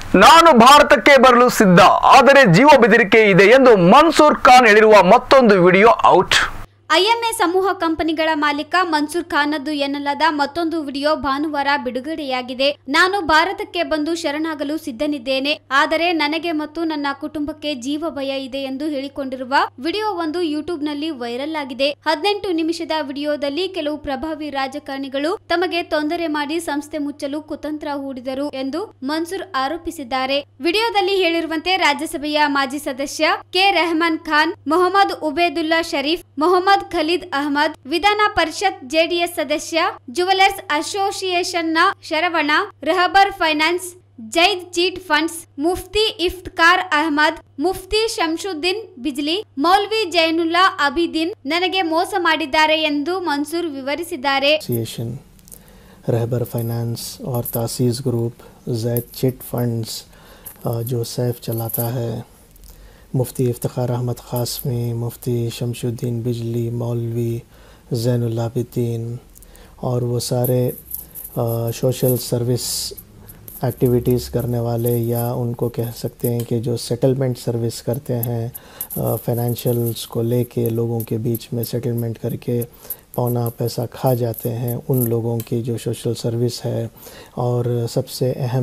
ನಾನು ಭಾರತಕ್ಕೆ ಬರಲು ಸಿದ್ಧ ಆದರೆ ಜೀವ ಬೆದರಿಕೆ ಇದೆ ಎಂದು ಮನ್ಸೂರ್ ಖಾನ್ ಹೇಳಿರುವ ಮತ್ತೊಂದು ವಿಡಿಯೋ ಔಟ್ ಐಎಂಎ ಸಮೂಹ ಕಂಪನಿಗಳ ಮಾಲೀಕ ಮನ್ಸೂರ್ ಖಾನದ್ದು ಎನ್ನಲಾದ ಮತ್ತೊಂದು ವಿಡಿಯೋ ಭಾನುವಾರ ಬಿಡುಗಡೆಯಾಗಿದೆ ನಾನು ಭಾರತಕ್ಕೆ ಬಂದು ಶರಣಾಗಲು ಸಿದ್ಧನಿದ್ದೇನೆ ಆದರೆ ನನಗೆ ಮತ್ತು ನನ್ನ ಕುಟುಂಬಕ್ಕೆ ಜೀವ ಭಯ ಇದೆ ಎಂದು ಹೇಳಿಕೊಂಡಿರುವ ವಿಡಿಯೋ ಒಂದು ಯೂಟ್ಯೂಬ್ನಲ್ಲಿ ವೈರಲ್ ಆಗಿದೆ ಹದಿನೆಂಟು ನಿಮಿಷದ ವಿಡಿಯೋದಲ್ಲಿ ಕೆಲವು ಪ್ರಭಾವಿ ರಾಜಕಾರಣಿಗಳು ತಮಗೆ ತೊಂದರೆ ಮಾಡಿ ಸಂಸ್ಥೆ ಮುಚ್ಚಲು ಕುತಂತ್ರ ಹೂಡಿದರು ಎಂದು ಮನ್ಸೂರ್ ಆರೋಪಿಸಿದ್ದಾರೆ ವಿಡಿಯೋದಲ್ಲಿ ಹೇಳಿರುವಂತೆ ರಾಜ್ಯಸಭೆಯ ಮಾಜಿ ಸದಸ್ಯ ಕೆ ರೆಹಮಾನ್ ಖಾನ್ ಮೊಹಮ್ಮದ್ ಉಬೇದುಲ್ಲಾ ಶರೀಫ್ ಮೊಹಮ್ಮದ್ ಖಲೀದ್ ಅಹಮದ್ ವಿಧಾನ ಪರಿಷತ್ ಜೆಡಿಎಸ್ ಸದಸ್ಯ ಜುವೆಲರ್ಸ್ ಅಸೋಸಿಯೇಷನ್ನ Saravana Rahbar finance Zaid chit funds Mufti Iftikhar Ahmed Mufti Shamsuddin Bijli Maulvi Zainulla Abideen ನನಗೆ ಮೋಸ ಮಾಡಿದ್ದಾರೆ ಎಂದು ಮನ್ಸೂರ್ ವಿವರಿಸಿದ್ದಾರೆ एसोसिएशन रहबर फाइनेंस और Tasees group Zaid chit funds अ, जो सैफ चलाता है मुफ्ती इफ्तार अहमद क़ासमी मुफ्ती शमशुद्दीन बिजली मौलवी ज़ैनुल्लाबिद्दीन और वो सारे अ, सोशल सर्विस एक्टिविटीज़ करने वाले या उनको कह सकते हैं कि जो सेटलमेंट सर्विस करते हैं फाइनेंशियल्स को लेके लोगों के बीच में सेटलमेंट करके पौना पैसा खा जाते हैं उन लोगों की जो सोशल सर्विस है और सबसे अहम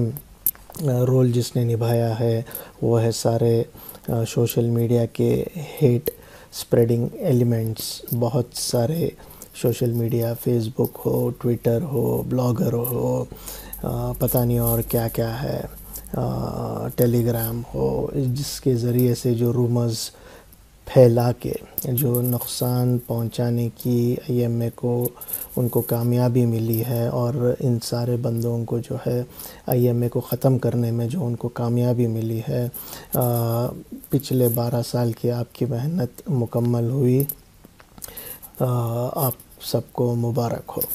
रोल जिसने निभाया है वो है सारे सोशल मीडिया के हेट स्प्रेडिंग एलिमेंट्स बहुत सारे सोशल मीडिया फेसबुक हो ट्विटर हो ब्लॉगर हो अ, पता नहीं और क्या क्या है टेलीग्राम हो जिसके ज़रिए से जो रूमर्स फैला के जो नुकसान पहुंचाने की आई को उनको कामयाबी मिली है और इन सारे बंदों को जो है आई को ख़त्म करने में जो उनको कामयाबी मिली है आ, पिछले बारह साल की आपकी मेहनत मुकम्मल हुई आ, आप सबको मुबारक हो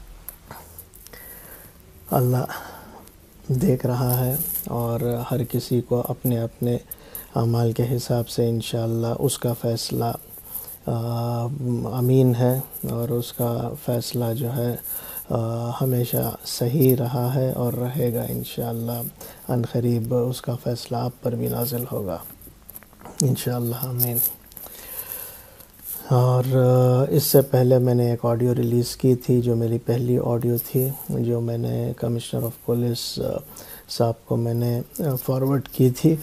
अल्लाह देख रहा है और हर किसी को अपने अपने अमाल के हिसाब से इन उसका फ़ैसला आ, अमीन है और उसका फ़ैसला जो है आ, हमेशा सही रहा है और रहेगा इन अन करीब उसका फ़ैसला आप पर भी नाजिल होगा इन आमीन और अ, इससे पहले मैंने एक ऑडियो रिलीज़ की थी जो मेरी पहली ऑडियो थी जो मैंने कमिश्नर ऑफ पुलिस अ, साहब को मैंने फॉरवर्ड की थी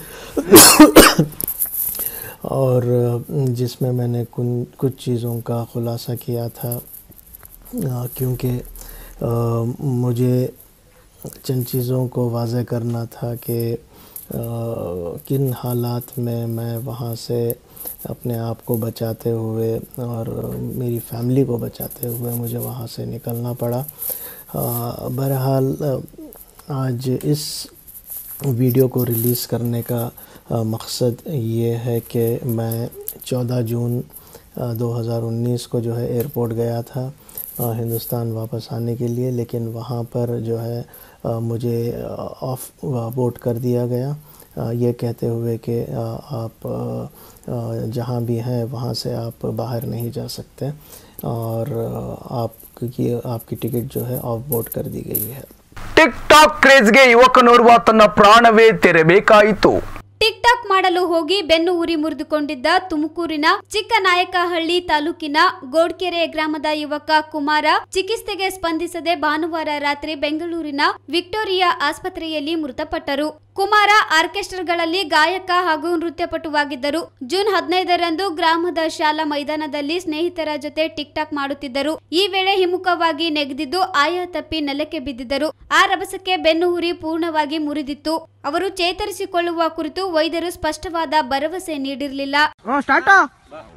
और अ, जिसमें मैंने कुन कुछ चीज़ों का ख़ुलासा किया था अ, क्योंकि अ, मुझे चंद चीज़ों को वाज़ करना था कि अ, किन हालात में मैं वहाँ से अपने आप को बचाते हुए और मेरी फैमिली को बचाते हुए मुझे वहाँ से निकलना पड़ा अ, बहरहाल अ, आज इस वीडियो को रिलीज़ करने का अ, मकसद ये है कि मैं 14 जून अ, 2019 को जो है एयरपोर्ट गया था अ, हिंदुस्तान वापस आने के लिए लेकिन वहाँ पर जो है अ, मुझे ऑफ बोर्ड कर दिया गया अ, ये कहते हुए कि अ, आप अ, अ, जहाँ भी हैं वहाँ से आप बाहर नहीं जा सकते और अ, आपकी आपकी टिकट जो है ऑफ बोर्ड कर दी गई है ಟಿಕ್ ಟಾಕ್ ಕ್ರೇಜ್ಗೆ ಯುವಕನೋರ್ವ ತನ್ನ ಪ್ರಾಣವೇ ತೆರೆಬೇಕಾಯಿತು ಟಿಕ್ ಟಾಕ್ ಮಾಡಲು ಹೋಗಿ ಬೆನ್ನು ಉರಿ ಮುರಿದುಕೊಂಡಿದ್ದ ತುಮಕೂರಿನ ಚಿಕ್ಕನಾಯಕಹಳ್ಳಿ ತಾಲೂಕಿನ ಗೋಡ್ಕೆರೆ ಗ್ರಾಮದ ಯುವಕ ಕುಮಾರ ಚಿಕಿತ್ಸೆಗೆ ಸ್ಪಂದಿಸದೆ ಭಾನುವಾರ ರಾತ್ರಿ ಬೆಂಗಳೂರಿನ ವಿಕ್ಟೋರಿಯಾ ಆಸ್ಪತ್ರೆಯಲ್ಲಿ ಮೃತಪಟ್ಟರು ಕುಮಾರ ಆರ್ಕೆಸ್ಟ್ರಾಗಳಲ್ಲಿ ಗಾಯಕ ಹಾಗೂ ನೃತ್ಯಪಟುವಾಗಿದ್ದರು ಜೂನ್ ಹದಿನೈದರಂದು ಗ್ರಾಮದ ಶಾಲಾ ಮೈದಾನದಲ್ಲಿ ಸ್ನೇಹಿತರ ಜೊತೆ ಟಿಕ್ ಟಾಕ್ ಮಾಡುತ್ತಿದ್ದರು ಈ ವೇಳೆ ಹಿಮ್ಮುಖವಾಗಿ ನೆಗೆದಿದ್ದು ಆಯಾ ತಪ್ಪಿ ನೆಲಕ್ಕೆ ಬಿದ್ದಿದ್ದರು ಆ ರಭಸಕ್ಕೆ ಬೆನ್ನು ಹುರಿ ಪೂರ್ಣವಾಗಿ ಮುರಿದಿತ್ತು ಅವರು ಚೇತರಿಸಿಕೊಳ್ಳುವ ಕುರಿತು ವೈದ್ಯರು ಸ್ಪಷ್ಟವಾದ ಭರವಸೆ ನೀಡಿರಲಿಲ್ಲ ಸ್ಟಾರ್ಟ್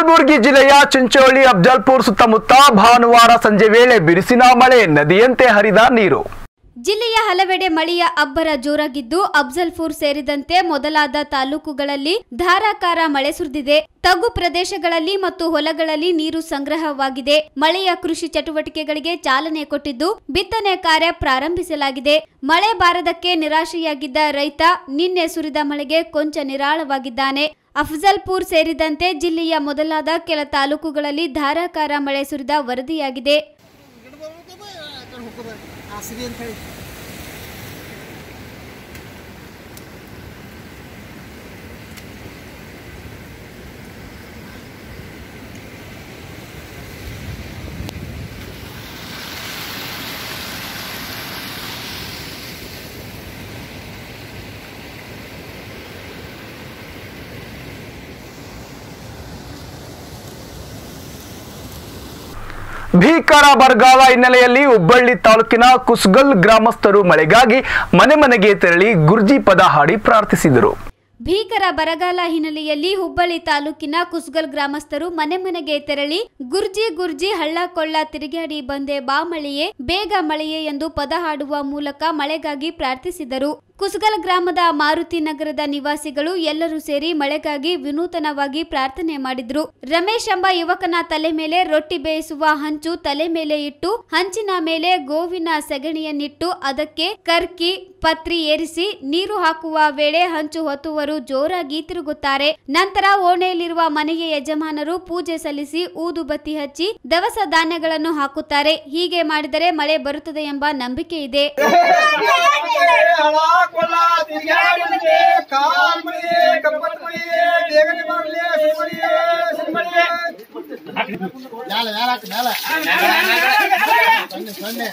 ಕಲಬುರಗಿ ಜಿಲ್ಲೆಯ ಚಿಂಚೋಳಿ ಅಫ್ಜಲ್ಪುರ್ ಸುತ್ತಮುತ್ತ ಭಾನುವಾರ ಸಂಜೆ ವೇಳೆ ಬಿರುಸಿನ ಮಳೆ ನದಿಯಂತೆ ಹರಿದ ನೀರು ಜಿಲ್ಲೆಯ ಹಲವೆಡೆ ಮಳೆಯ ಅಬ್ಬರ ಜೋರಾಗಿದ್ದು ಅಫ್ಜಲ್ಪುರ್ ಸೇರಿದಂತೆ ಮೊದಲಾದ ತಾಲೂಕುಗಳಲ್ಲಿ ಧಾರಾಕಾರ ಮಳೆ ಸುರಿದಿದೆ ತಗ್ಗು ಪ್ರದೇಶಗಳಲ್ಲಿ ಮತ್ತು ಹೊಲಗಳಲ್ಲಿ ನೀರು ಸಂಗ್ರಹವಾಗಿದೆ ಮಳೆಯ ಕೃಷಿ ಚಟುವಟಿಕೆಗಳಿಗೆ ಚಾಲನೆ ಕೊಟ್ಟಿದ್ದು ಬಿತ್ತನೆ ಕಾರ್ಯ ಪ್ರಾರಂಭಿಸಲಾಗಿದೆ ಮಳೆ ಬಾರದಕ್ಕೆ ನಿರಾಶೆಯಾಗಿದ್ದ ರೈತ ನಿನ್ನೆ ಸುರಿದ ಮಳೆಗೆ ಕೊಂಚ ನಿರಾಳವಾಗಿದ್ದಾನೆ ಅಫ್ಜಲ್ಪುರ್ ಸೇರಿದಂತೆ ಜಿಲ್ಲೆಯ ಮೊದಲಾದ ಕೆಲ ತಾಲೂಕುಗಳಲ್ಲಿ ಧಾರಾಕಾರ ಮಳೆ ಸುರಿದ ವರದಿಯಾಗಿದೆ ಹಾಸಿಗೆ ಅಂತ ಹೇಳಿ ಭೀಕರ ಬರಗಾಲ ಹಿನ್ನೆಲೆಯಲ್ಲಿ ಹುಬ್ಬಳ್ಳಿ ತಾಲೂಕಿನ ಕುಸ್ಗಲ್ ಗ್ರಾಮಸ್ಥರು ಮಳೆಗಾಗಿ ಮನೆ ಮನೆಗೆ ತೆರಳಿ ಗುರ್ಜಿ ಪದ ಹಾಡಿ ಪ್ರಾರ್ಥಿಸಿದರು ಭೀಕರ ಬರಗಾಲ ಹಿನ್ನೆಲೆಯಲ್ಲಿ ಹುಬ್ಬಳ್ಳಿ ತಾಲೂಕಿನ ಕುಸ್ಗಲ್ ಗ್ರಾಮಸ್ಥರು ಮನೆ ಮನೆಗೆ ತೆರಳಿ ಗುರ್ಜಿ ಗುರ್ಜಿ ಹಳ್ಳ ಕೊಳ್ಳ ತಿರುಗಾಡಿ ಬಂದೆ ಬಾ ಮಳೆಯೇ ಬೇಗ ಮಳೆಯೇ ಎಂದು ಪದ ಹಾಡುವ ಮೂಲಕ ಮಳೆಗಾಗಿ ಪ್ರಾರ್ಥಿಸಿದರು ಕುಸ್ಗಲ್ ಗ್ರಾಮದ ಮಾರುತಿ ನಗರದ ನಿವಾಸಿಗಳು ಎಲ್ಲರೂ ಸೇರಿ ಮಳೆಗಾಗಿ ವಿನೂತನವಾಗಿ ಪ್ರಾರ್ಥನೆ ಮಾಡಿದ್ರು ರಮೇಶ್ ಎಂಬ ಯುವಕನ ತಲೆ ಮೇಲೆ ರೊಟ್ಟಿ ಬೇಯಿಸುವ ಹಂಚು ತಲೆ ಮೇಲೆ ಇಟ್ಟು ಹಂಚಿನ ಮೇಲೆ ಗೋವಿನ ಸೆಗಣಿಯನ್ನಿಟ್ಟು ಅದಕ್ಕೆ ಕರ್ಕಿ ಪತ್ರಿ ಏರಿಸಿ ನೀರು ಹಾಕುವ ವೇಳೆ ಹಂಚು ಹೊತ್ತುವರು ಜೋರಾಗಿ ತಿರುಗುತ್ತಾರೆ ನಂತರ ಓಣೆಯಲ್ಲಿರುವ ಮನೆಯ ಯಜಮಾನರು ಪೂಜೆ ಸಲ್ಲಿಸಿ ಊದು ಬತ್ತಿ ಹಚ್ಚಿ ದವಸ ಧಾನ್ಯಗಳನ್ನು ಹಾಕುತ್ತಾರೆ ಹೀಗೆ ಮಾಡಿದರೆ ಮಳೆ ಬರುತ್ತದೆ ಎಂಬ ನಂಬಿಕೆ ಇದೆ ಕೊಲ್ಲ ತಿರ್ಗಾಡಿದೆ ಕಾಲ್ ಮಳಿಯೇ ಕಪ್ಪತ್ ಮಳಿಯೇ ಬೇಗನೆ ಬರಲಿ ಸುಮಳಿಯೇ ಸುಮಳಿಯೇ ಮ್ಯಾಲ ಮ್ಯಾಲ ಹಾಕು ಮ್ಯಾಲ ಸೊನ್ನೆ ಸೊನ್ನೆ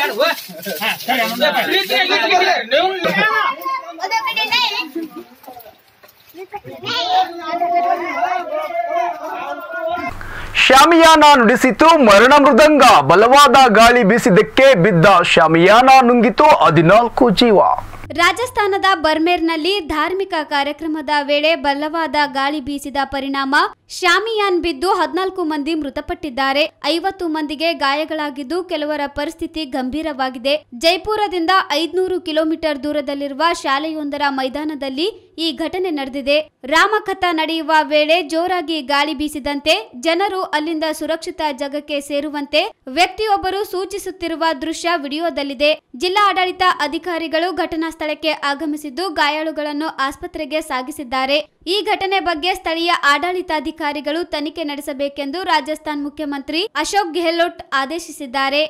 ಶಾಮಿಯಾನ ನುಡಿಸಿತು ಮರಣ ಮೃದಂಗ ಬಲವಾದ ಗಾಳಿ ಬೀಸಿದ್ದಕ್ಕೆ ಬಿದ್ದ ಶಾಮಿಯಾನ ನುಂಗಿತು ಹದಿನಾಲ್ಕು ಜೀವ ರಾಜಸ್ಥಾನದ ಬರ್ಮೇರ್ನಲ್ಲಿ ಧಾರ್ಮಿಕ ಕಾರ್ಯಕ್ರಮದ ವೇಳೆ ಬಲವಾದ ಗಾಳಿ ಬೀಸಿದ ಪರಿಣಾಮ ಶಾಮಿಯಾನ್ ಬಿದ್ದು ಹದಿನಾಲ್ಕು ಮಂದಿ ಮೃತಪಟ್ಟಿದ್ದಾರೆ ಐವತ್ತು ಮಂದಿಗೆ ಗಾಯಗಳಾಗಿದ್ದು ಕೆಲವರ ಪರಿಸ್ಥಿತಿ ಗಂಭೀರವಾಗಿದೆ ಜೈಪುರದಿಂದ ಐದ್ನೂರು ಕಿಲೋಮೀಟರ್ ದೂರದಲ್ಲಿರುವ ಶಾಲೆಯೊಂದರ ಮೈದಾನದಲ್ಲಿ ಈ ಘಟನೆ ನಡೆದಿದೆ ರಾಮಕಥ ನಡೆಯುವ ವೇಳೆ ಜೋರಾಗಿ ಗಾಳಿ ಬೀಸಿದಂತೆ ಜನರು ಅಲ್ಲಿಂದ ಸುರಕ್ಷಿತ ಜಾಗಕ್ಕೆ ಸೇರುವಂತೆ ವ್ಯಕ್ತಿಯೊಬ್ಬರು ಸೂಚಿಸುತ್ತಿರುವ ದೃಶ್ಯ ವಿಡಿಯೋದಲ್ಲಿದೆ ಜಿಲ್ಲಾ ಆಡಳಿತ ಅಧಿಕಾರಿಗಳು ಘಟನಾ ಸ್ಥಳಕ್ಕೆ ಆಗಮಿಸಿದ್ದು ಗಾಯಾಳುಗಳನ್ನು ಆಸ್ಪತ್ರೆಗೆ ಸಾಗಿಸಿದ್ದಾರೆ ಈ ಘಟನೆ ಬಗ್ಗೆ ಸ್ಥಳೀಯ ಆಡಳಿತಾಧಿಕಾರಿಗಳು ತನಿಖೆ ನಡೆಸಬೇಕೆಂದು ರಾಜಸ್ಥಾನ್ ಮುಖ್ಯಮಂತ್ರಿ ಅಶೋಕ್ ಗೆಹ್ಲೋಟ್ ಆದೇಶಿಸಿದ್ದಾರೆ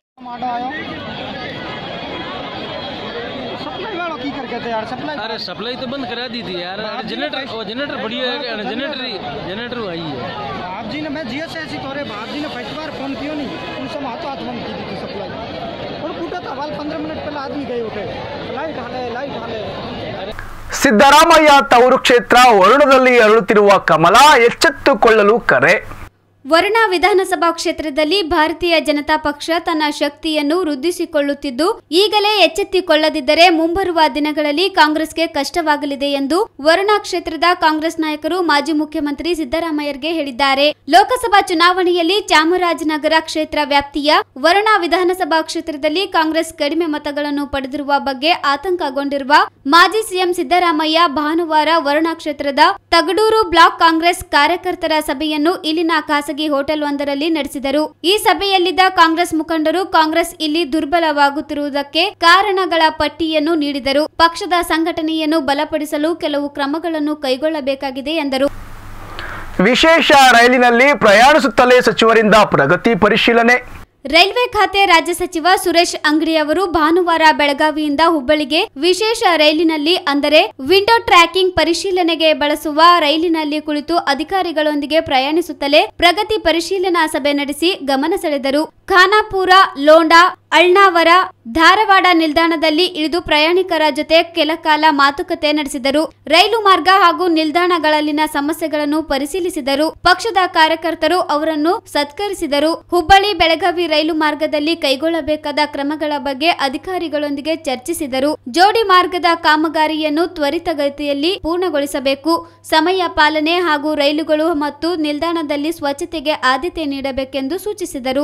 सप्लाई वालों की करके थे यार सप्लाई अरे सप्लाई तो बंद करा दी थी यार जनरेटर वो जनरेटर बढ़िया है जनरेटर जनरेटर आई है आप जी ने मैं जीएस ऐसी तोरे बाप जी ने फर्स्ट बार फोन किया नहीं उन सब हाथों हाथ बंद की थी सप्लाई और पूछा था वाल पंद्रह मिनट पहले आदमी गए उठे लाइट हाले लाइट हाले ಸಿದ್ದರಾಮಯ್ಯ ತವರು ಕ್ಷೇತ್ರ ವರುಣದಲ್ಲಿ ಅರಳುತ್ತಿರುವ ಕಮಲ ಎಚ್ಚೆತ್ತುಕೊಳ್ಳಲು ಕರೆ ವರುಣಾ ವಿಧಾನಸಭಾ ಕ್ಷೇತ್ರದಲ್ಲಿ ಭಾರತೀಯ ಜನತಾ ಪಕ್ಷ ತನ್ನ ಶಕ್ತಿಯನ್ನು ವೃದ್ಧಿಸಿಕೊಳ್ಳುತ್ತಿದ್ದು ಈಗಲೇ ಎಚ್ಚೆತ್ತಿಕೊಳ್ಳದಿದ್ದರೆ ಮುಂಬರುವ ದಿನಗಳಲ್ಲಿ ಕಾಂಗ್ರೆಸ್ಗೆ ಕಷ್ಟವಾಗಲಿದೆ ಎಂದು ವರುಣಾ ಕ್ಷೇತ್ರದ ಕಾಂಗ್ರೆಸ್ ನಾಯಕರು ಮಾಜಿ ಮುಖ್ಯಮಂತ್ರಿ ಸಿದ್ದರಾಮಯ್ಯರ್ಗೆ ಹೇಳಿದ್ದಾರೆ ಲೋಕಸಭಾ ಚುನಾವಣೆಯಲ್ಲಿ ಚಾಮರಾಜನಗರ ಕ್ಷೇತ್ರ ವ್ಯಾಪ್ತಿಯ ವರುಣಾ ವಿಧಾನಸಭಾ ಕ್ಷೇತ್ರದಲ್ಲಿ ಕಾಂಗ್ರೆಸ್ ಕಡಿಮೆ ಮತಗಳನ್ನು ಪಡೆದಿರುವ ಬಗ್ಗೆ ಆತಂಕಗೊಂಡಿರುವ ಮಾಜಿ ಸಿಎಂ ಸಿದ್ದರಾಮಯ್ಯ ಭಾನುವಾರ ವರುಣಾ ಕ್ಷೇತ್ರದ ತಗಡೂರು ಬ್ಲಾಕ್ ಕಾಂಗ್ರೆಸ್ ಕಾರ್ಯಕರ್ತರ ಸಭೆಯನ್ನು ಇಲ್ಲಿನ ಖಾಸಗಿ ಹೋಟೆಲ್ ಒಂದರಲ್ಲಿ ನಡೆಸಿದರು ಈ ಸಭೆಯಲ್ಲಿದ್ದ ಕಾಂಗ್ರೆಸ್ ಮುಖಂಡರು ಕಾಂಗ್ರೆಸ್ ಇಲ್ಲಿ ದುರ್ಬಲವಾಗುತ್ತಿರುವುದಕ್ಕೆ ಕಾರಣಗಳ ಪಟ್ಟಿಯನ್ನು ನೀಡಿದರು ಪಕ್ಷದ ಸಂಘಟನೆಯನ್ನು ಬಲಪಡಿಸಲು ಕೆಲವು ಕ್ರಮಗಳನ್ನು ಕೈಗೊಳ್ಳಬೇಕಾಗಿದೆ ಎಂದರು ವಿಶೇಷ ರೈಲಿನಲ್ಲಿ ಪ್ರಯಾಣಿಸುತ್ತಲೇ ಸಚಿವರಿಂದ ಪ್ರಗತಿ ಪರಿಶೀಲನೆ ರೈಲ್ವೆ ಖಾತೆ ರಾಜ್ಯ ಸಚಿವ ಸುರೇಶ್ ಅಂಗಡಿ ಅವರು ಭಾನುವಾರ ಬೆಳಗಾವಿಯಿಂದ ಹುಬ್ಬಳ್ಳಿಗೆ ವಿಶೇಷ ರೈಲಿನಲ್ಲಿ ಅಂದರೆ ವಿಂಡೋ ಟ್ರ್ಯಾಕಿಂಗ್ ಪರಿಶೀಲನೆಗೆ ಬಳಸುವ ರೈಲಿನಲ್ಲಿ ಕುಳಿತು ಅಧಿಕಾರಿಗಳೊಂದಿಗೆ ಪ್ರಯಾಣಿಸುತ್ತಲೇ ಪ್ರಗತಿ ಪರಿಶೀಲನಾ ಸಭೆ ನಡೆಸಿ ಗಮನ ಸೆಳೆದರು ಖಾನಾಪುರ ಲೋಂಡಾ ಅಳ್ನಾವರ ಧಾರವಾಡ ನಿಲ್ದಾಣದಲ್ಲಿ ಇಳಿದು ಪ್ರಯಾಣಿಕರ ಜೊತೆ ಕೆಲಕಾಲ ಮಾತುಕತೆ ನಡೆಸಿದರು ರೈಲು ಮಾರ್ಗ ಹಾಗೂ ನಿಲ್ದಾಣಗಳಲ್ಲಿನ ಸಮಸ್ಯೆಗಳನ್ನು ಪರಿಶೀಲಿಸಿದರು ಪಕ್ಷದ ಕಾರ್ಯಕರ್ತರು ಅವರನ್ನು ಸತ್ಕರಿಸಿದರು ಹುಬ್ಬಳ್ಳಿ ಬೆಳಗಾವಿ ರೈಲು ಮಾರ್ಗದಲ್ಲಿ ಕೈಗೊಳ್ಳಬೇಕಾದ ಕ್ರಮಗಳ ಬಗ್ಗೆ ಅಧಿಕಾರಿಗಳೊಂದಿಗೆ ಚರ್ಚಿಸಿದರು ಜೋಡಿ ಮಾರ್ಗದ ಕಾಮಗಾರಿಯನ್ನು ತ್ವರಿತಗತಿಯಲ್ಲಿ ಪೂರ್ಣಗೊಳಿಸಬೇಕು ಸಮಯ ಪಾಲನೆ ಹಾಗೂ ರೈಲುಗಳು ಮತ್ತು ನಿಲ್ದಾಣದಲ್ಲಿ ಸ್ವಚ್ಛತೆಗೆ ಆದ್ಯತೆ ನೀಡಬೇಕೆಂದು ಸೂಚಿಸಿದರು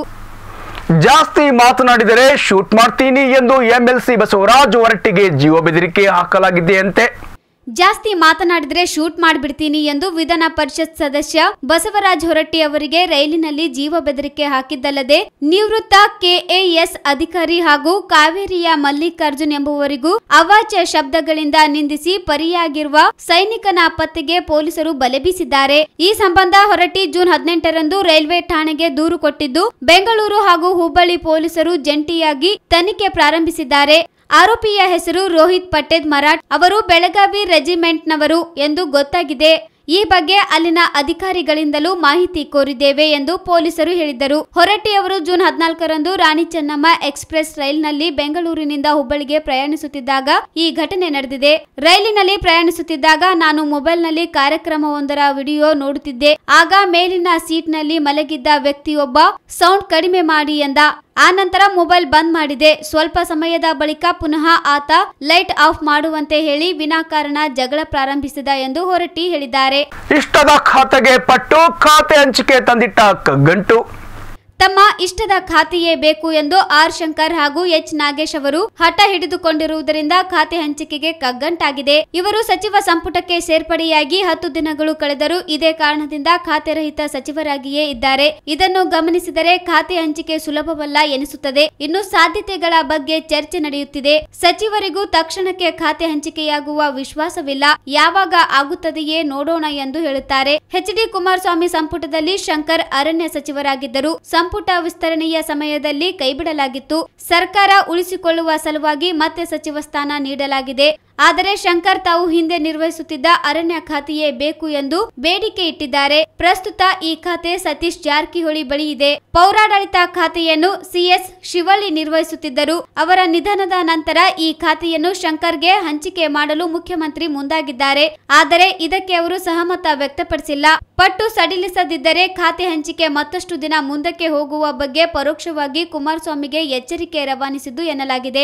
ಜಾಸ್ತಿ ಮಾತನಾಡಿದರೆ ಶೂಟ್ ಮಾಡ್ತೀನಿ ಎಂದು ಎಂಎಲ್ಸಿ ಬಸವರಾಜ್ ಹೊರಟ್ಟಿಗೆ ಜೀವ ಬೆದರಿಕೆ ಹಾಕಲಾಗಿದೆಯಂತೆ ಜಾಸ್ತಿ ಮಾತನಾಡಿದ್ರೆ ಶೂಟ್ ಮಾಡಿಬಿಡ್ತೀನಿ ಎಂದು ವಿಧಾನ ಪರಿಷತ್ ಸದಸ್ಯ ಬಸವರಾಜ ಹೊರಟ್ಟಿ ಅವರಿಗೆ ರೈಲಿನಲ್ಲಿ ಜೀವ ಬೆದರಿಕೆ ಹಾಕಿದ್ದಲ್ಲದೆ ನಿವೃತ್ತ ಕೆಎಎಸ್ ಅಧಿಕಾರಿ ಹಾಗೂ ಕಾವೇರಿಯ ಮಲ್ಲಿಕಾರ್ಜುನ್ ಎಂಬುವರಿಗೂ ಅವಾಚ್ಯ ಶಬ್ದಗಳಿಂದ ನಿಂದಿಸಿ ಪರಿಯಾಗಿರುವ ಸೈನಿಕನ ಪತ್ತೆಗೆ ಪೊಲೀಸರು ಬಲೆ ಬೀಸಿದ್ದಾರೆ ಈ ಸಂಬಂಧ ಹೊರಟ್ಟಿ ಜೂನ್ ಹದಿನೆಂಟರಂದು ರೈಲ್ವೆ ಠಾಣೆಗೆ ದೂರು ಕೊಟ್ಟಿದ್ದು ಬೆಂಗಳೂರು ಹಾಗೂ ಹುಬ್ಬಳ್ಳಿ ಪೊಲೀಸರು ಜಂಟಿಯಾಗಿ ತನಿಖೆ ಪ್ರಾರಂಭಿಸಿದ್ದಾರೆ ಆರೋಪಿಯ ಹೆಸರು ರೋಹಿತ್ ಪಟೇದ್ ಮರಾಠ್ ಅವರು ಬೆಳಗಾವಿ ರೆಜಿಮೆಂಟ್ನವರು ಎಂದು ಗೊತ್ತಾಗಿದೆ ಈ ಬಗ್ಗೆ ಅಲ್ಲಿನ ಅಧಿಕಾರಿಗಳಿಂದಲೂ ಮಾಹಿತಿ ಕೋರಿದ್ದೇವೆ ಎಂದು ಪೊಲೀಸರು ಹೇಳಿದ್ದರು ಹೊರಟ್ಟಿ ಅವರು ಜೂನ್ ಹದಿನಾಲ್ಕರಂದು ರಾಣಿ ಚೆನ್ನಮ್ಮ ಎಕ್ಸ್ಪ್ರೆಸ್ ರೈಲ್ನಲ್ಲಿ ಬೆಂಗಳೂರಿನಿಂದ ಹುಬ್ಬಳ್ಳಿಗೆ ಪ್ರಯಾಣಿಸುತ್ತಿದ್ದಾಗ ಈ ಘಟನೆ ನಡೆದಿದೆ ರೈಲಿನಲ್ಲಿ ಪ್ರಯಾಣಿಸುತ್ತಿದ್ದಾಗ ನಾನು ಮೊಬೈಲ್ನಲ್ಲಿ ಕಾರ್ಯಕ್ರಮವೊಂದರ ವಿಡಿಯೋ ನೋಡುತ್ತಿದ್ದೆ ಆಗ ಮೇಲಿನ ಸೀಟ್ನಲ್ಲಿ ಮಲಗಿದ್ದ ವ್ಯಕ್ತಿಯೊಬ್ಬ ಸೌಂಡ್ ಕಡಿಮೆ ಮಾಡಿ ಎಂದ ಆ ನಂತರ ಮೊಬೈಲ್ ಬಂದ್ ಮಾಡಿದೆ ಸ್ವಲ್ಪ ಸಮಯದ ಬಳಿಕ ಪುನಃ ಆತ ಲೈಟ್ ಆಫ್ ಮಾಡುವಂತೆ ಹೇಳಿ ವಿನಾಕಾರಣ ಜಗಳ ಪ್ರಾರಂಭಿಸಿದ ಎಂದು ಹೊರಟ್ಟಿ ಹೇಳಿದ್ದಾರೆ ಇಷ್ಟದ ಖಾತೆಗೆ ಪಟ್ಟು ಖಾತೆ ಹಂಚಿಕೆ ತಂದಿಟ್ಟ ಕಗ್ಗಂಟು ತಮ್ಮ ಇಷ್ಟದ ಖಾತೆಯೇ ಬೇಕು ಎಂದು ಆರ್ ಶಂಕರ್ ಹಾಗೂ ಎಚ್ ನಾಗೇಶ್ ಅವರು ಹಠ ಹಿಡಿದುಕೊಂಡಿರುವುದರಿಂದ ಖಾತೆ ಹಂಚಿಕೆಗೆ ಕಗ್ಗಂಟಾಗಿದೆ ಇವರು ಸಚಿವ ಸಂಪುಟಕ್ಕೆ ಸೇರ್ಪಡೆಯಾಗಿ ಹತ್ತು ದಿನಗಳು ಕಳೆದರೂ ಇದೇ ಕಾರಣದಿಂದ ಖಾತೆ ರಹಿತ ಸಚಿವರಾಗಿಯೇ ಇದ್ದಾರೆ ಇದನ್ನು ಗಮನಿಸಿದರೆ ಖಾತೆ ಹಂಚಿಕೆ ಸುಲಭವಲ್ಲ ಎನಿಸುತ್ತದೆ ಇನ್ನು ಸಾಧ್ಯತೆಗಳ ಬಗ್ಗೆ ಚರ್ಚೆ ನಡೆಯುತ್ತಿದೆ ಸಚಿವರಿಗೂ ತಕ್ಷಣಕ್ಕೆ ಖಾತೆ ಹಂಚಿಕೆಯಾಗುವ ವಿಶ್ವಾಸವಿಲ್ಲ ಯಾವಾಗ ಆಗುತ್ತದೆಯೇ ನೋಡೋಣ ಎಂದು ಹೇಳುತ್ತಾರೆ ಎಚ್ ಡಿ ಕುಮಾರಸ್ವಾಮಿ ಸಂಪುಟದಲ್ಲಿ ಶಂಕರ್ ಅರಣ್ಯ ಸಚಿವರಾಗಿದ್ದರು ಸಂಪುಟ ವಿಸ್ತರಣೆಯ ಸಮಯದಲ್ಲಿ ಕೈಬಿಡಲಾಗಿತ್ತು ಸರ್ಕಾರ ಉಳಿಸಿಕೊಳ್ಳುವ ಸಲುವಾಗಿ ಮತ್ತೆ ಸಚಿವ ಸ್ಥಾನ ನೀಡಲಾಗಿದೆ ಆದರೆ ಶಂಕರ್ ತಾವು ಹಿಂದೆ ನಿರ್ವಹಿಸುತ್ತಿದ್ದ ಅರಣ್ಯ ಖಾತೆಯೇ ಬೇಕು ಎಂದು ಬೇಡಿಕೆ ಇಟ್ಟಿದ್ದಾರೆ ಪ್ರಸ್ತುತ ಈ ಖಾತೆ ಸತೀಶ್ ಜಾರಕಿಹೊಳಿ ಬಳಿ ಇದೆ ಪೌರಾಡಳಿತ ಖಾತೆಯನ್ನು ಸಿಎಸ್ ಶಿವಳ್ಳಿ ನಿರ್ವಹಿಸುತ್ತಿದ್ದರು ಅವರ ನಿಧನದ ನಂತರ ಈ ಖಾತೆಯನ್ನು ಶಂಕರ್ಗೆ ಹಂಚಿಕೆ ಮಾಡಲು ಮುಖ್ಯಮಂತ್ರಿ ಮುಂದಾಗಿದ್ದಾರೆ ಆದರೆ ಇದಕ್ಕೆ ಅವರು ಸಹಮತ ವ್ಯಕ್ತಪಡಿಸಿಲ್ಲ ಪಟ್ಟು ಸಡಿಲಿಸದಿದ್ದರೆ ಖಾತೆ ಹಂಚಿಕೆ ಮತ್ತಷ್ಟು ದಿನ ಮುಂದಕ್ಕೆ ಹೋಗುವ ಬಗ್ಗೆ ಪರೋಕ್ಷವಾಗಿ ಕುಮಾರಸ್ವಾಮಿಗೆ ಎಚ್ಚರಿಕೆ ರವಾನಿಸಿದ್ದು ಎನ್ನಲಾಗಿದೆ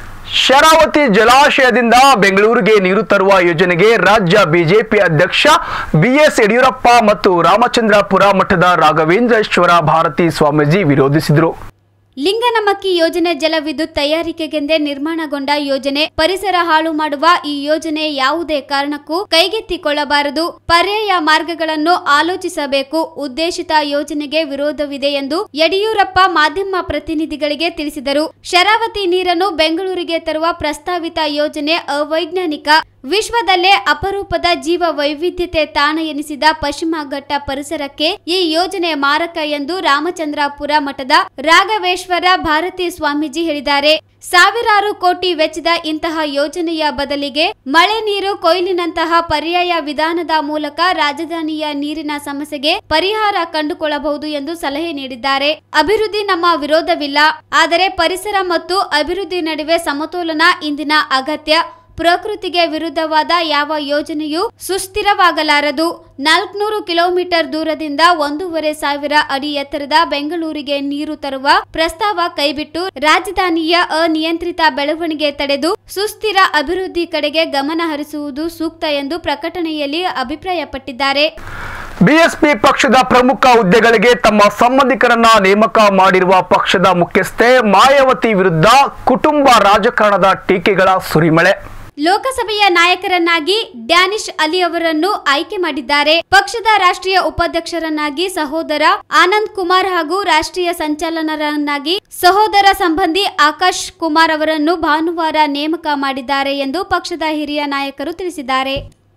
ಶರಾವತಿ ಜಲಾಶಯದಿಂದ ಬೆಂಗಳೂರಿಗೆ ನೀರು ತರುವ ಯೋಜನೆಗೆ ರಾಜ್ಯ ಬಿಜೆಪಿ ಅಧ್ಯಕ್ಷ ಬಿಎಸ್ ಯಡಿಯೂರಪ್ಪ ಮತ್ತು ರಾಮಚಂದ್ರಪುರ ಮಠದ ರಾಘವೇಂದ್ರೇಶ್ವರ ಭಾರತಿ ಸ್ವಾಮೀಜಿ ವಿರೋಧಿಸಿದರು ಲಿಂಗನಮಕ್ಕಿ ಯೋಜನೆ ಜಲವಿದ್ಯುತ್ ತಯಾರಿಕೆಗೆಂದೇ ನಿರ್ಮಾಣಗೊಂಡ ಯೋಜನೆ ಪರಿಸರ ಹಾಳು ಮಾಡುವ ಈ ಯೋಜನೆ ಯಾವುದೇ ಕಾರಣಕ್ಕೂ ಕೈಗೆತ್ತಿಕೊಳ್ಳಬಾರದು ಪರ್ಯಾಯ ಮಾರ್ಗಗಳನ್ನು ಆಲೋಚಿಸಬೇಕು ಉದ್ದೇಶಿತ ಯೋಜನೆಗೆ ವಿರೋಧವಿದೆ ಎಂದು ಯಡಿಯೂರಪ್ಪ ಮಾಧ್ಯಮ ಪ್ರತಿನಿಧಿಗಳಿಗೆ ತಿಳಿಸಿದರು ಶರಾವತಿ ನೀರನ್ನು ಬೆಂಗಳೂರಿಗೆ ತರುವ ಪ್ರಸ್ತಾವಿತ ಯೋಜನೆ ಅವೈಜ್ಞಾನಿಕ ವಿಶ್ವದಲ್ಲೇ ಅಪರೂಪದ ಜೀವ ವೈವಿಧ್ಯತೆ ತಾಣ ಎನಿಸಿದ ಪಶ್ಚಿಮ ಘಟ್ಟ ಪರಿಸರಕ್ಕೆ ಈ ಯೋಜನೆ ಮಾರಕ ಎಂದು ರಾಮಚಂದ್ರಾಪುರ ಮಠದ ರಾಘವೇಶ್ವರ ಭಾರತಿ ಸ್ವಾಮೀಜಿ ಹೇಳಿದ್ದಾರೆ ಸಾವಿರಾರು ಕೋಟಿ ವೆಚ್ಚದ ಇಂತಹ ಯೋಜನೆಯ ಬದಲಿಗೆ ಮಳೆ ನೀರು ಕೊಯ್ಲಿನಂತಹ ಪರ್ಯಾಯ ವಿಧಾನದ ಮೂಲಕ ರಾಜಧಾನಿಯ ನೀರಿನ ಸಮಸ್ಯೆಗೆ ಪರಿಹಾರ ಕಂಡುಕೊಳ್ಳಬಹುದು ಎಂದು ಸಲಹೆ ನೀಡಿದ್ದಾರೆ ಅಭಿವೃದ್ಧಿ ನಮ್ಮ ವಿರೋಧವಿಲ್ಲ ಆದರೆ ಪರಿಸರ ಮತ್ತು ಅಭಿವೃದ್ಧಿ ನಡುವೆ ಸಮತೋಲನ ಇಂದಿನ ಅಗತ್ಯ ಪ್ರಕೃತಿಗೆ ವಿರುದ್ಧವಾದ ಯಾವ ಯೋಜನೆಯೂ ಸುಸ್ಥಿರವಾಗಲಾರದು ನಾಲ್ಕುನೂರು ಕಿಲೋಮೀಟರ್ ದೂರದಿಂದ ಒಂದೂವರೆ ಸಾವಿರ ಅಡಿ ಎತ್ತರದ ಬೆಂಗಳೂರಿಗೆ ನೀರು ತರುವ ಪ್ರಸ್ತಾವ ಕೈಬಿಟ್ಟು ರಾಜಧಾನಿಯ ಅನಿಯಂತ್ರಿತ ಬೆಳವಣಿಗೆ ತಡೆದು ಸುಸ್ಥಿರ ಅಭಿವೃದ್ಧಿ ಕಡೆಗೆ ಗಮನ ಹರಿಸುವುದು ಸೂಕ್ತ ಎಂದು ಪ್ರಕಟಣೆಯಲ್ಲಿ ಅಭಿಪ್ರಾಯಪಟ್ಟಿದ್ದಾರೆ ಬಿಎಸ್ಪಿ ಪಕ್ಷದ ಪ್ರಮುಖ ಹುದ್ದೆಗಳಿಗೆ ತಮ್ಮ ಸಂಬಂಧಿಕರನ್ನ ನೇಮಕ ಮಾಡಿರುವ ಪಕ್ಷದ ಮುಖ್ಯಸ್ಥೆ ಮಾಯಾವತಿ ವಿರುದ್ಧ ಕುಟುಂಬ ರಾಜಕಾರಣದ ಟೀಕೆಗಳ ಸುರಿಮಳೆ ಲೋಕಸಭೆಯ ನಾಯಕರನ್ನಾಗಿ ಡ್ಯಾನಿಶ್ ಅಲಿ ಅವರನ್ನು ಆಯ್ಕೆ ಮಾಡಿದ್ದಾರೆ ಪಕ್ಷದ ರಾಷ್ಟ್ರೀಯ ಉಪಾಧ್ಯಕ್ಷರನ್ನಾಗಿ ಸಹೋದರ ಆನಂದ್ ಕುಮಾರ್ ಹಾಗೂ ರಾಷ್ಟ್ರೀಯ ಸಂಚಾಲನರನ್ನಾಗಿ ಸಹೋದರ ಸಂಬಂಧಿ ಆಕಾಶ್ ಕುಮಾರ್ ಅವರನ್ನು ಭಾನುವಾರ ನೇಮಕ ಮಾಡಿದ್ದಾರೆ ಎಂದು ಪಕ್ಷದ ಹಿರಿಯ ನಾಯಕರು ತಿಳಿಸಿದ್ದಾರೆ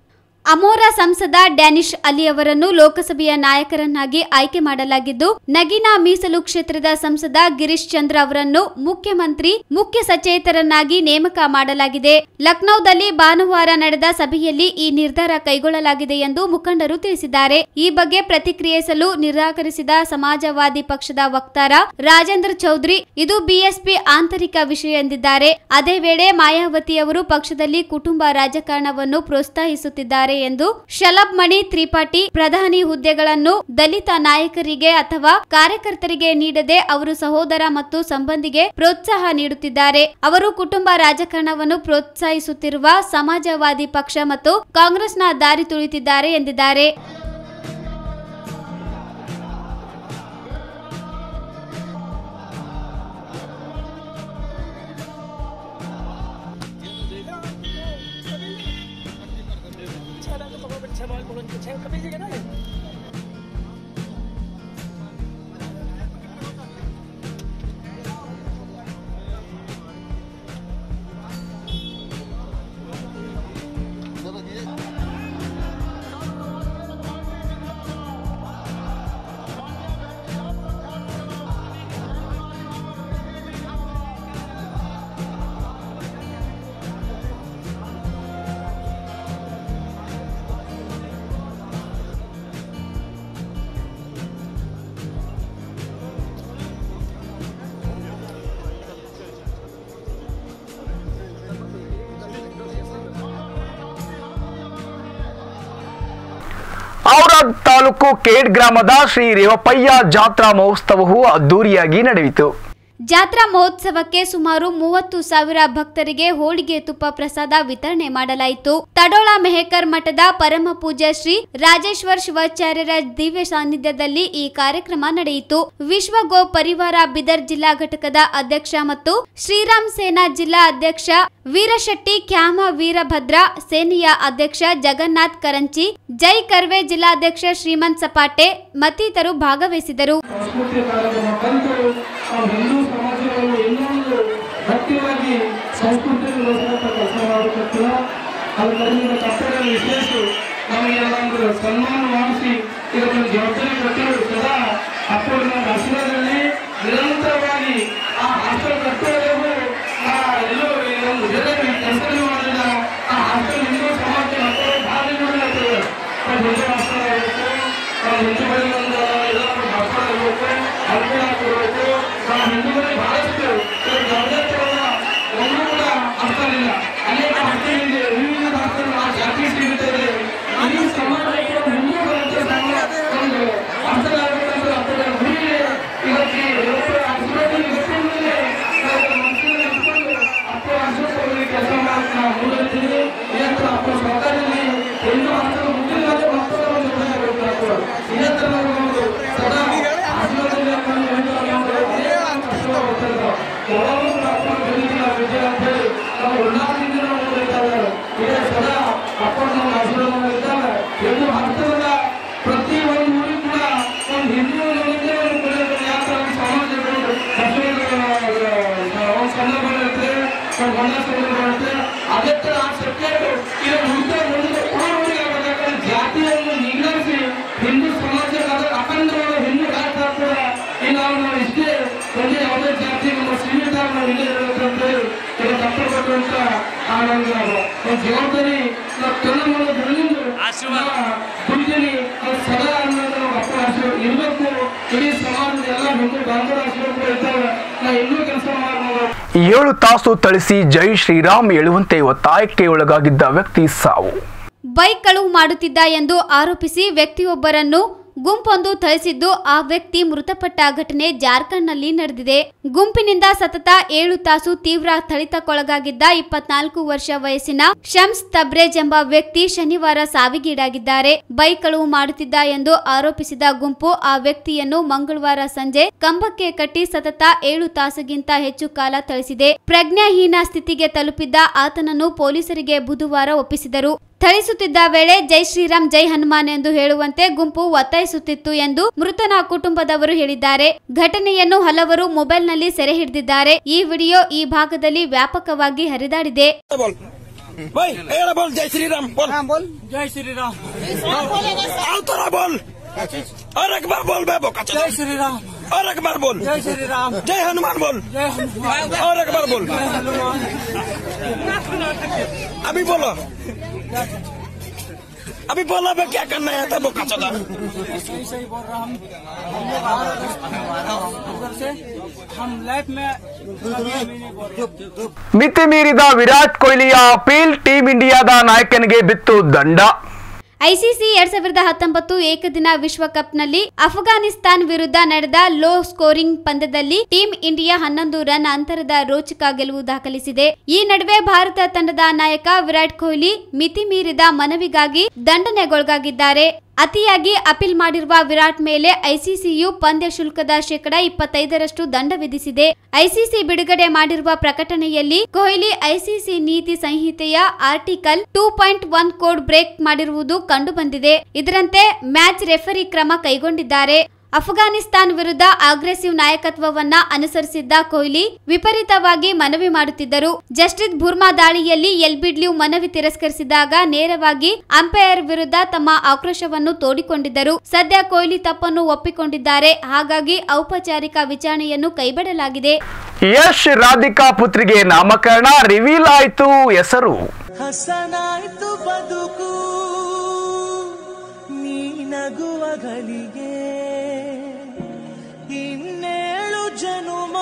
ಅಮೋರಾ ಸಂಸದ ಡ್ಯಾನಿಶ್ ಅಲಿ ಅವರನ್ನು ಲೋಕಸಭೆಯ ನಾಯಕರನ್ನಾಗಿ ಆಯ್ಕೆ ಮಾಡಲಾಗಿದ್ದು ನಗಿನಾ ಮೀಸಲು ಕ್ಷೇತ್ರದ ಸಂಸದ ಗಿರೀಶ್ ಚಂದ್ರ ಅವರನ್ನು ಮುಖ್ಯಮಂತ್ರಿ ಮುಖ್ಯ ಸಚೇತರನ್ನಾಗಿ ನೇಮಕ ಮಾಡಲಾಗಿದೆ ಲಕ್ನೋದಲ್ಲಿ ಭಾನುವಾರ ನಡೆದ ಸಭೆಯಲ್ಲಿ ಈ ನಿರ್ಧಾರ ಕೈಗೊಳ್ಳಲಾಗಿದೆ ಎಂದು ಮುಖಂಡರು ತಿಳಿಸಿದ್ದಾರೆ ಈ ಬಗ್ಗೆ ಪ್ರತಿಕ್ರಿಯಿಸಲು ನಿರಾಕರಿಸಿದ ಸಮಾಜವಾದಿ ಪಕ್ಷದ ವಕ್ತಾರ ರಾಜೇಂದ್ರ ಚೌಧರಿ ಇದು ಬಿಎಸ್ಪಿ ಆಂತರಿಕ ವಿಷಯ ಎಂದಿದ್ದಾರೆ ಅದೇ ವೇಳೆ ಮಾಯಾವತಿ ಅವರು ಪಕ್ಷದಲ್ಲಿ ಕುಟುಂಬ ರಾಜಕಾರಣವನ್ನು ಪ್ರೋತ್ಸಾಹಿಸುತ್ತಿದ್ದಾರೆ ಎಂದು ಶಲಭ್ ಮಣಿ ತ್ರಿಪಾಠಿ ಪ್ರಧಾನಿ ಹುದ್ದೆಗಳನ್ನು ದಲಿತ ನಾಯಕರಿಗೆ ಅಥವಾ ಕಾರ್ಯಕರ್ತರಿಗೆ ನೀಡದೆ ಅವರು ಸಹೋದರ ಮತ್ತು ಸಂಬಂಧಿಗೆ ಪ್ರೋತ್ಸಾಹ ನೀಡುತ್ತಿದ್ದಾರೆ ಅವರು ಕುಟುಂಬ ರಾಜಕಾರಣವನ್ನು ಪ್ರೋತ್ಸಾಹಿಸುತ್ತಿರುವ ಸಮಾಜವಾದಿ ಪಕ್ಷ ಮತ್ತು ಕಾಂಗ್ರೆಸ್ನ ದಾರಿ ತುಳಿತಿದ್ದಾರೆ ಎಂದಿದ್ದಾರೆ ಔರಾದ್ ತಾಲೂಕು ಕೇಡ್ ಗ್ರಾಮದ ಶ್ರೀ ರೇವಪ್ಪಯ್ಯ ಜಾತ್ರಾ ಮಹೋತ್ಸವವು ಅದ್ದೂರಿಯಾಗಿ ನಡೆಯಿತು ಜಾತ್ರಾ ಮಹೋತ್ಸವಕ್ಕೆ ಸುಮಾರು ಮೂವತ್ತು ಸಾವಿರ ಭಕ್ತರಿಗೆ ಹೋಳಿಗೆ ತುಪ್ಪ ಪ್ರಸಾದ ವಿತರಣೆ ಮಾಡಲಾಯಿತು ತಡೋಳ ಮೆಹಕರ್ ಮಠದ ಪರಮ ಪೂಜ್ಯ ಶ್ರೀ ರಾಜೇಶ್ವರ್ ಶಿವಾಚಾರ್ಯರ ದಿವ್ಯ ಸಾನ್ನಿಧ್ಯದಲ್ಲಿ ಈ ಕಾರ್ಯಕ್ರಮ ನಡೆಯಿತು ವಿಶ್ವ ಗೋ ಪರಿವಾರ ಬಿದರ್ ಜಿಲ್ಲಾ ಘಟಕದ ಅಧ್ಯಕ್ಷ ಮತ್ತು ಶ್ರೀರಾಮ್ ಸೇನಾ ಜಿಲ್ಲಾ ಅಧ್ಯಕ್ಷ ವೀರಶೆಟ್ಟಿ ಕ್ಯಾಮ ವೀರಭದ್ರ ಸೇನೆಯ ಅಧ್ಯಕ್ಷ ಜಗನ್ನಾಥ್ ಕರಂಚಿ ಜೈ ಕರ್ವೆ ಜಿಲ್ಲಾಧ್ಯಕ್ಷ ಶ್ರೀಮಂತ್ ಸಪಾಟೆ ಮತ್ತಿತರರು ಭಾಗವಹಿಸಿದರು ಸಂಸ್ಕೃತಿಯ ಕಾರ್ಯಕ್ರಮ ಕಲಿತು ನಾವು ಹಿಂದೂ ಸಮಾಜವನ್ನು ಇನ್ನೊಂದು ಗಟ್ಟಿಯಾಗಿ ಸಂಸ್ಕೃತಿಯನ್ನು ಉಳಿಸುವಂತ ಕೆಲಸ ಮಾಡಬೇಕಿಲ್ಲ ಅದು ನಮ್ಮಿಂದ ಕರ್ತವ್ಯ ವಿಶೇಷ ನಮಗೆಲ್ಲ ಒಂದು ಸನ್ಮಾನ ಮಾಡಿಸಿ ಇದಕ್ಕೊಂದು ಜವಾಬ್ದಾರಿ ಕೊಟ್ಟಿರು ಸದಾ ಅಪ್ಪನ ಆಶ್ರಯದಲ್ಲಿ ನಿರಂತರವಾಗಿ ಆ ಹಾಸ್ಟೆಲ್ ಕಟ್ಟೋವರೆಗೂ ಆ ಎಲ್ಲೋ ಈ ಒಂದು ಬೇರೆ ಕೆಲಸ ಮಾಡಿದ ಆ ಹಾಸ್ಟೆಲ್ ಹಿಂದೂ ಸಮಾಜ ಮಕ್ಕಳು ಭಾಳ ನೋಡಿರ್ತದೆ ಹಿಂದೂ ಹಾಸ್ಟೆಲ್ ಆಗಬೇಕು ನಾವು ಹಿಂದೂಗಳಿಗೆ ಒಂದು ಎಲ್ಲರೂ ಮಾತಾಡಬೇಕು ಅನುಕೂಲ ಕೊಡಬೇಕು ನಾವು ಹಿಂದೂಗಳಿಗೆ ಬಹಳಷ್ಟು ಇವತ್ತು ಯಾವುದೇ ಥರದ ಒಂದು ಕೂಡ ಅರ್ಥವಿಲ್ಲ ಅನೇಕ ಹಕ್ಕಿಗಳಿದೆ ವಿವಿಧ ಹಕ್ಕನ್ನು ಆ ಜಾತಿ ಸಿಗುತ್ತದೆ ಇಡೀ ಸಮಾಜ ಕೂಡ ಹಿಂದೂಗಳಂತೆ ಸಮಾಜ ಒಂದು ಅರ್ಥ ಆಗಬೇಕಂದ್ರೆ ಅದರ ಗುರಿಯೇ ಇವತ್ತು ಇವತ್ತು ಅರ್ಥದಲ್ಲಿ ಗೊತ್ತಿಲ್ಲದೆ ನಾವು ಮನಸ್ಸಿನಲ್ಲಿ ಇಟ್ಕೊಂಡು ಅಪ್ಪ ಅಶೋಕರಿಗೆ ಕೆಲಸ ಮಾಡಕ್ಕೆ ನಾವು ಮುಂದಿರ್ತೀವಿ ಇವತ್ತು ಅಪ್ಪ ಸರ್ಕಾರದಲ್ಲಿ ಹೆಣ್ಣು ಮಕ್ಕಳು ಮುಂದಿನ ಮಕ್ಕಳ ಒಂದು ಬೆಳೆಯಬೇಕು ಇದೇ ಥರ ನಾವು ಸದಾ ಆಶೀರ್ವಾದದಿಂದ ಬಂದು ಹೇಳ್ತಾರೆ ನಾವು ಅದೇ ಆಶೀರ್ವಾದ ಹೋಗ್ತಾರೆ. ಯಾವಾಗಲೂ ಕೂಡ ಅಪ್ಪನ ಬೆಳಗಿನ ವಿದ್ಯೆ ಅಂತ ಹೇಳಿ ನಾವು ಉಲ್ಲಾಸದಿಂದ ನಾವು ನೋಡ್ತಾ ಇದ್ದಾರೆ ಇದೇ ಸದಾ ಅಪ್ಪನ ನಮ್ಮ ಆಶೀರ್ವಾದ ಇದ್ದಾರೆ ಹೆಣ್ಣು ಹತ್ತದ ಪ್ರತಿ ಒಂದು ಊರಿಗೂ ಕೂಡ ಒಂದು ಹಿಂದೂ ಒಂದೇ ಒಂದು ಬೆಳೆಯುತ್ತೆ ಯಾವ ಥರ ಒಂದು ಸಮಾಜಗಳು ಮದುವೆ ಒಂದು ಸಂದರ್ಭ ಇರುತ್ತೆ ಒಂದು ಗಂಡ ಸಂದರ್ಭ ಇರುತ್ತೆ ಅದೇ ಥರ ಆ ಸತ್ಯಗಳು ಇದು ಮುಂದೆ ಒಂದು ಊರಿಗೆ ಆಗಬೇಕಾದ್ರೆ ಜಾತಿಯನ್ನು ನಿಗ್ರಹಿಸಿ ಹಿಂದೂ ಸಮಾಜದ ಅಖಂಡವಾದ ಹಿಂದೂ ರಾಷ್ಟ್ರ ಕೂಡ ಈ ನಾವು ನಾವು ಇಷ್ಟೇ ಒಂದೇ ಯಾವುದೇ ಜಾತಿ ನಮ್ಮ ಸೀಮಿತ ನಾವು ಇಲ್ಲೇ ಇರಬೇಕಂತ ಹೇಳಿ ಇದು ಕಷ್ಟಪಟ್ಟಂತ ಆ ಒಂದು ಒಂದು ಜವಾಬ್ದಾರಿ ನಾವು ಕಣ್ಣು ಮಾಡೋ ಬೆಳೆದು ದುಡ್ಡಿನಿ ಅದು ಸದಾ ಅನ್ನೋದು ನಾವು ಅಪ್ಪ ಆಶೀರ್ವಾದ ಇರಬೇಕು ಇಡೀ ಸಮಾಜದ ಎಲ್ಲ ಹಿಂದೂ ಬಾಂಧವರ ಆಶೀರ್ವಾದ ಕೂಡ ಇರ್ತಾವೆ ನಾವು ಇನ್ನೂ ಕೆಲಸ ಮಾಡಬಹುದು ಏಳು ತಾಸು ಥಳಿಸಿ ಜೈ ಶ್ರೀರಾಮ್ ಹೇಳುವಂತೆ ಒತ್ತಾಯಕ್ಕೆ ಒಳಗಾಗಿದ್ದ ವ್ಯಕ್ತಿ ಸಾವು ಬೈಕ್ ಕಳುವು ಮಾಡುತ್ತಿದ್ದ ಎಂದು ಆರೋಪಿಸಿ ವ್ಯಕ್ತಿಯೊಬ್ಬರನ್ನು ಗುಂಪೊಂದು ಥಳಿಸಿದ್ದು ಆ ವ್ಯಕ್ತಿ ಮೃತಪಟ್ಟ ಘಟನೆ ಜಾರ್ಖಂಡ್ನಲ್ಲಿ ನಡೆದಿದೆ ಗುಂಪಿನಿಂದ ಸತತ ಏಳು ತಾಸು ತೀವ್ರ ಥಳಿತಕ್ಕೊಳಗಾಗಿದ್ದ ಇಪ್ಪತ್ನಾಲ್ಕು ವರ್ಷ ವಯಸ್ಸಿನ ಶಮ್ಸ್ ತಬ್ರೇಜ್ ಎಂಬ ವ್ಯಕ್ತಿ ಶನಿವಾರ ಸಾವಿಗೀಡಾಗಿದ್ದಾರೆ ಬೈಕ್ ಕಳುವು ಮಾಡುತ್ತಿದ್ದ ಎಂದು ಆರೋಪಿಸಿದ ಗುಂಪು ಆ ವ್ಯಕ್ತಿಯನ್ನು ಮಂಗಳವಾರ ಸಂಜೆ ಕಂಬಕ್ಕೆ ಕಟ್ಟಿ ಸತತ ಏಳು ತಾಸಿಗಿಂತ ಹೆಚ್ಚು ಕಾಲ ಥಳಿಸಿದೆ ಪ್ರಜ್ಞಾಹೀನ ಸ್ಥಿತಿಗೆ ತಲುಪಿದ್ದ ಆತನನ್ನು ಪೊಲೀಸರಿಗೆ ಬುಧವಾರ ಒಪ್ಪಿಸಿದರು ಥಳಿಸುತ್ತಿದ್ದ ವೇಳೆ ಜೈ ಶ್ರೀರಾಮ್ ಜೈ ಹನುಮಾನ್ ಎಂದು ಹೇಳುವಂತೆ ಗುಂಪು ಒತ್ತಾಯಿಸುತ್ತಿತ್ತು ಎಂದು ಮೃತನ ಕುಟುಂಬದವರು ಹೇಳಿದ್ದಾರೆ ಘಟನೆಯನ್ನು ಹಲವರು ಮೊಬೈಲ್ನಲ್ಲಿ ಸೆರೆ ಹಿಡಿದಿದ್ದಾರೆ ಈ ವಿಡಿಯೋ ಈ ಭಾಗದಲ್ಲಿ ವ್ಯಾಪಕವಾಗಿ ಹರಿದಾಡಿದೆ भाई एड़ा बोल जय श्री राम बोल हाँ बोल जय श्री राम आओ तोरा बोल और एक बार बोल बेबो का जय श्री राम और एक बार बोल जय श्री राम जय हनुमान बोल जय हनुमान और एक बार बोल जय हनुमान अभी बोलो अभी बोला बे क्या करना है तब बोका चला सही सही बोल रहा हम हमने बाहर उधर से हम लाइफ में कभी भी नहीं बोल रहे ಮಿತಿ ಮೀರಿದ ವಿರಾಟ್ ಕೊಹ್ಲಿಯ ಅಪೀಲ್ ಟೀಂ ಇಂಡಿಯಾದ ನಾಯಕನಿಗೆ ಬಿತ್ತು ದಂಡ ಐಸಿಸಿ ಎರಡ್ ಸಾವಿರದ ಹತ್ತೊಂಬತ್ತು ಏಕದಿನ ವಿಶ್ವಕಪ್ನಲ್ಲಿ ಅಫ್ಘಾನಿಸ್ತಾನ್ ವಿರುದ್ಧ ನಡೆದ ಲೋ ಸ್ಕೋರಿಂಗ್ ಪಂದ್ಯದಲ್ಲಿ ಟೀಂ ಇಂಡಿಯಾ ಹನ್ನೊಂದು ರನ್ ಅಂತರದ ರೋಚಕ ಗೆಲುವು ದಾಖಲಿಸಿದೆ ಈ ನಡುವೆ ಭಾರತ ತಂಡದ ನಾಯಕ ವಿರಾಟ್ ಕೊಹ್ಲಿ ಮಿತಿ ಮೀರಿದ ಮನವಿಗಾಗಿ ದಂಡನೆಗೊಳಗಾಗಿದ್ದಾರೆ ಅತಿಯಾಗಿ ಅಪೀಲ್ ಮಾಡಿರುವ ವಿರಾಟ್ ಮೇಲೆ ಐಸಿಸಿಯು ಪಂದ್ಯ ಶುಲ್ಕದ ಶೇಕಡ ಇಪ್ಪತ್ತೈದರಷ್ಟು ದಂಡ ವಿಧಿಸಿದೆ ಐಸಿಸಿ ಬಿಡುಗಡೆ ಮಾಡಿರುವ ಪ್ರಕಟಣೆಯಲ್ಲಿ ಕೊಹ್ಲಿ ಐಸಿಸಿ ನೀತಿ ಸಂಹಿತೆಯ article two point one code break ಮಾಡಿರುವುದು ಕಂಡುಬಂದಿದೆ ಇದರಂತೆ ಮ್ಯಾಚ್ ರೆಫರಿ ಕ್ರಮ ಕೈಗೊಂಡಿದ್ದಾರೆ ಅಫ್ಘಾನಿಸ್ತಾನ್ ವಿರುದ್ಧ ಅಗ್ರೆಸಿವ್ ನಾಯಕತ್ವವನ್ನ ಅನುಸರಿಸಿದ್ದ ಕೊಹ್ಲಿ ವಿಪರೀತವಾಗಿ ಮನವಿ ಮಾಡುತ್ತಿದ್ದರು ಜಸ್ಟಿತ್ ಬುರ್ಮಾ ದಾಳಿಯಲ್ಲಿ ಎಲ್ಬಿಡ್ಲ್ಯೂ ಮನವಿ ತಿರಸ್ಕರಿಸಿದಾಗ ನೇರವಾಗಿ ಅಂಪೈರ್ ವಿರುದ್ಧ ತಮ್ಮ ಆಕ್ರೋಶವನ್ನು ತೋಡಿಕೊಂಡಿದ್ದರು ಸದ್ಯ ಕೊಹ್ಲಿ ತಪ್ಪನ್ನು ಒಪ್ಪಿಕೊಂಡಿದ್ದಾರೆ ಹಾಗಾಗಿ ಔಪಚಾರಿಕ ವಿಚಾರಣೆಯನ್ನು ಕೈಬಿಡಲಾಗಿದೆ ಯಶ್ ರಾಧಿಕಾ ಪುತ್ರಿಗೆ ನಾಮಕರಣ ರಿವೀಲ್ ಆಯ್ತು ಹೆಸರು ಹಸನಾಯ್ತು ಬದುಕು ನೀ ನಗುವ ಗಳಿಗೆ ಇನ್ನೇಳು ಜನುಮ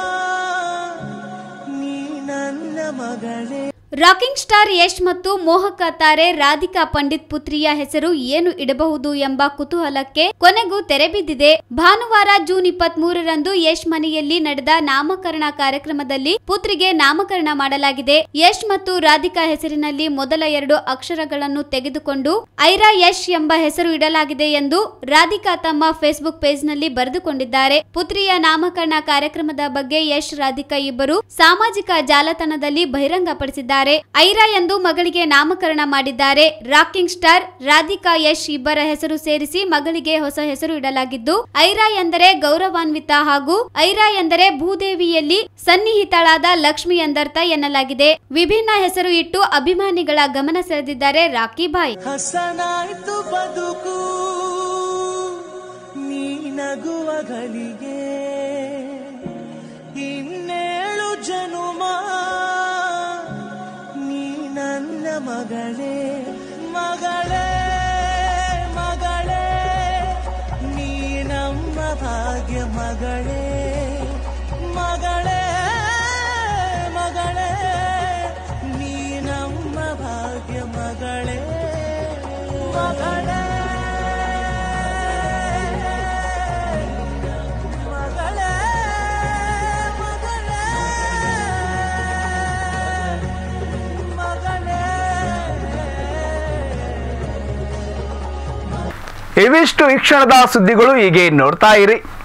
ನೀ ನನ್ನ ಮಗಳೇ ರಾಕಿಂಗ್ ಸ್ಟಾರ್ ಯಶ್ ಮತ್ತು ಮೋಹಕ ತಾರೆ ರಾಧಿಕಾ ಪಂಡಿತ್ ಪುತ್ರಿಯ ಹೆಸರು ಏನು ಇಡಬಹುದು ಎಂಬ ಕುತೂಹಲಕ್ಕೆ ಕೊನೆಗೂ ತೆರೆಬಿದ್ದಿದೆ ಭಾನುವಾರ ಜೂನ್ ಇಪ್ಪತ್ತ್ ಮೂರರಂದು ಯಶ್ ಮನೆಯಲ್ಲಿ ನಡೆದ ನಾಮಕರಣ ಕಾರ್ಯಕ್ರಮದಲ್ಲಿ ಪುತ್ರಿಗೆ ನಾಮಕರಣ ಮಾಡಲಾಗಿದೆ ಯಶ್ ಮತ್ತು ರಾಧಿಕಾ ಹೆಸರಿನಲ್ಲಿ ಮೊದಲ ಎರಡು ಅಕ್ಷರಗಳನ್ನು ತೆಗೆದುಕೊಂಡು ಐರಾ ಯಶ್ ಎಂಬ ಹೆಸರು ಇಡಲಾಗಿದೆ ಎಂದು ರಾಧಿಕಾ ತಮ್ಮ ಫೇಸ್ಬುಕ್ ಪೇಜ್ನಲ್ಲಿ ಬರೆದುಕೊಂಡಿದ್ದಾರೆ ಪುತ್ರಿಯ ನಾಮಕರಣ ಕಾರ್ಯಕ್ರಮದ ಬಗ್ಗೆ ಯಶ್ ರಾಧಿಕಾ ಇಬ್ಬರು ಸಾಮಾಜಿಕ ಜಾಲತಾಣದಲ್ಲಿ ಬಹಿರಂಗಪಡಿಸಿದ್ದಾರೆ ಐರಾ ಎಂದು ಮಗಳಿಗೆ ನಾಮಕರಣ ಮಾಡಿದ್ದಾರೆ ರಾಕಿಂಗ್ ಸ್ಟಾರ್ ರಾಧಿಕಾ ಯಶ್ ಇಬ್ಬರ ಹೆಸರು ಸೇರಿಸಿ ಮಗಳಿಗೆ ಹೊಸ ಹೆಸರು ಇಡಲಾಗಿದ್ದು ಐರಾ ಎಂದರೆ ಗೌರವಾನ್ವಿತ ಹಾಗೂ ಐರಾ ಎಂದರೆ ಭೂದೇವಿಯಲ್ಲಿ ಸನ್ನಿಹಿತಳಾದ ಲಕ್ಷ್ಮಿ ಎಂದರ್ಥ ಎನ್ನಲಾಗಿದೆ ವಿಭಿನ್ನ ಹೆಸರು ಇಟ್ಟು ಅಭಿಮಾನಿಗಳ ಗಮನ ಸೆಳೆದಿದ್ದಾರೆ ರಾಕಿ ಬಾಯ್ ಹಸನಾಯ್ತು ಬದುಕು ನೀ ನಗುವ ಗಳಿಗೆ ಇನ್ನೇಳು ಜನುಮ ನೀ ನನ್ನ ಮಗಳೇ ಮಗಳೇ ಮಗಳೇ ನೀ ನಮ್ಮ ಭಾಗ್ಯ ಮಗಳೇ ಮಗಳೇ ಮಗಳೇ ನೀ ನಮ್ಮ ಭಾಗ್ಯ ಮಗಳೇ ಮಗಳೇ ಮಗಳೇ ಮಗಳೇ ಮಗಳೇ ಇವಿಷ್ಟು ಈ ಕ್ಷಣದ ಸುದ್ದಿಗಳು ಹೀಗೆ ನೋಡ್ತಾ ಇರಿ